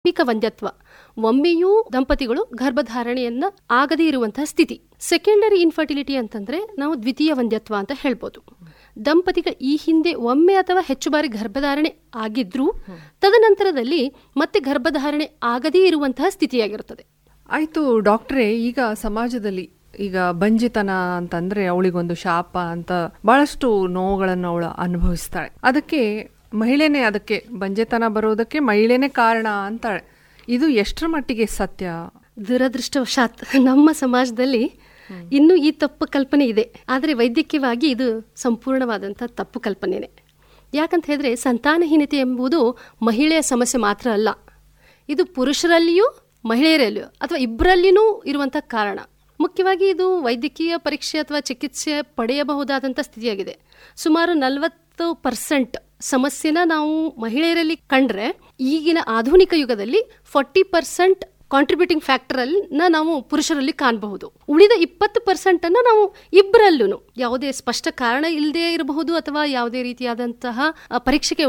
ಆರಂಭಿಕ ವಂದ್ಯತ್ವ ಒಮ್ಮೆಯೂ ದಂಪತಿಗಳು ಗರ್ಭಧಾರಣೆಯನ್ನ ಆಗದೇ ಇರುವಂತಹ ಸ್ಥಿತಿ ಸೆಕೆಂಡರಿ ಇನ್ಫರ್ಟಿಲಿಟಿ ಅಂತಂದ್ರೆ ನಾವು ದ್ವಿತೀಯ ವಂದ್ಯತ್ವ ಅಂತ ಹೇಳ್ಬೋದು ದಂಪತಿಗಳ ಈ ಹಿಂದೆ ಒಮ್ಮೆ ಅಥವಾ ಹೆಚ್ಚು ಬಾರಿ ಗರ್ಭಧಾರಣೆ ಆಗಿದ್ರೂ ತದನಂತರದಲ್ಲಿ ಮತ್ತೆ ಗರ್ಭಧಾರಣೆ ಆಗದೇ ಇರುವಂತಹ ಸ್ಥಿತಿಯಾಗಿರುತ್ತದೆ ಆಯ್ತು ಡಾಕ್ಟ್ರೇ ಈಗ ಸಮಾಜದಲ್ಲಿ ಈಗ ಬಂಜಿತನ ಅಂತಂದ್ರೆ ಅವಳಿಗೊಂದು ಶಾಪ ಅಂತ ಬಹಳಷ್ಟು ನೋವುಗಳನ್ನು ಅವಳು ಅನುಭವಿಸ್ತಾಳೆ ಅದಕ್ಕೆ ಮಹಿಳೆನೇ ಅದಕ್ಕೆ ಬಂಜೆತನ ಬರೋದಕ್ಕೆ ಮಹಿಳೆನೇ ಕಾರಣ ಅಂತಾಳೆ ಇದು ಎಷ್ಟರ ಮಟ್ಟಿಗೆ ಸತ್ಯ ದುರದೃಷ್ಟವಶಾತ್ ನಮ್ಮ ಸಮಾಜದಲ್ಲಿ ಇನ್ನೂ ಈ ತಪ್ಪು ಕಲ್ಪನೆ ಇದೆ ಆದರೆ ವೈದ್ಯಕೀಯವಾಗಿ ಇದು ಸಂಪೂರ್ಣವಾದಂಥ ತಪ್ಪು ಕಲ್ಪನೆನೇ ಯಾಕಂತ ಹೇಳಿದ್ರೆ ಸಂತಾನಹೀನತೆ ಎಂಬುದು ಮಹಿಳೆಯ ಸಮಸ್ಯೆ ಮಾತ್ರ ಅಲ್ಲ ಇದು ಪುರುಷರಲ್ಲಿಯೂ ಮಹಿಳೆಯರಲ್ಲಿಯೂ ಅಥವಾ ಇಬ್ಬರಲ್ಲಿಯೂ ಇರುವಂಥ ಕಾರಣ ಮುಖ್ಯವಾಗಿ ಇದು ವೈದ್ಯಕೀಯ ಪರೀಕ್ಷೆ ಅಥವಾ ಚಿಕಿತ್ಸೆ ಪಡೆಯಬಹುದಾದಂಥ ಸ್ಥಿತಿಯಾಗಿದೆ ಸುಮಾರು ನಲವತ್ತು ಪರ್ಸೆಂಟ್ ಸಮಸ್ಯೆನ ನಾವು ಮಹಿಳೆಯರಲ್ಲಿ ಕಂಡ್ರೆ ಈಗಿನ ಆಧುನಿಕ ಯುಗದಲ್ಲಿ ಫಾರ್ಟಿ ಪರ್ಸೆಂಟ್ ಕಾಂಟ್ರಿಬ್ಯೂಟಿಂಗ್ ಫ್ಯಾಕ್ಟರ್ ಅನ್ನ ನಾವು ಪುರುಷರಲ್ಲಿ ಕಾಣಬಹುದು ಉಳಿದ ಇಪ್ಪತ್ತು ಪರ್ಸೆಂಟ್ ಅನ್ನ ನಾವು ಇಬ್ಬರಲ್ಲೂ ಯಾವುದೇ ಸ್ಪಷ್ಟ ಕಾರಣ ಇಲ್ಲದೆ ಇರಬಹುದು ಅಥವಾ ಯಾವುದೇ ರೀತಿಯಾದಂತಹ ಆ, ಪರೀಕ್ಷೆಗೆ